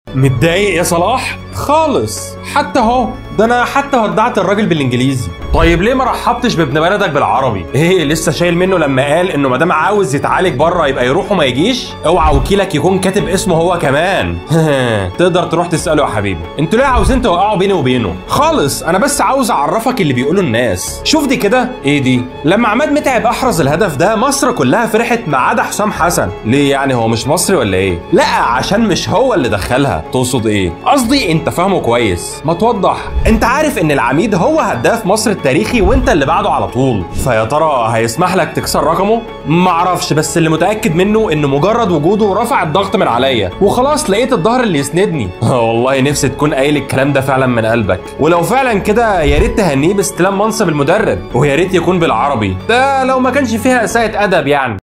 متضايق يا صلاح خالص حتى اهو ده انا حتى ودعت الراجل بالانجليزي طيب ليه ما رحبتش بابن بلدك بالعربي ايه لسه شايل منه لما قال انه ما دام عاوز يتعالج بره يبقى يروح وما يجيش اوعى وكيلك يكون كاتب اسمه هو كمان تقدر تروح تساله يا حبيبي انتوا ليه عاوزين توقعوا بيني وبينه خالص انا بس عاوز اعرفك اللي بيقوله الناس شوف دي كده ايه دي لما عماد متعب احرز الهدف ده مصر كلها فرحت ما عدا حسام حسن ليه يعني هو مش مصري ولا ايه لا عشان مش هو اللي دخلها تقصد ايه قصدي انت فاهمه كويس ما توضح انت عارف ان العميد هو هداف مصر التاريخي وانت اللي بعده على طول فيا ترى هيسمح لك تكسر رقمه معرفش بس اللي متاكد منه ان مجرد وجوده رفع الضغط من عليا وخلاص لقيت الظهر اللي يسندني والله نفسي تكون قايل الكلام ده فعلا من قلبك ولو فعلا كده يا ريت تهنيه باستلام منصب المدرب ويا ريت يكون بالعربي ده لو ما كانش فيها اساءه ادب يعني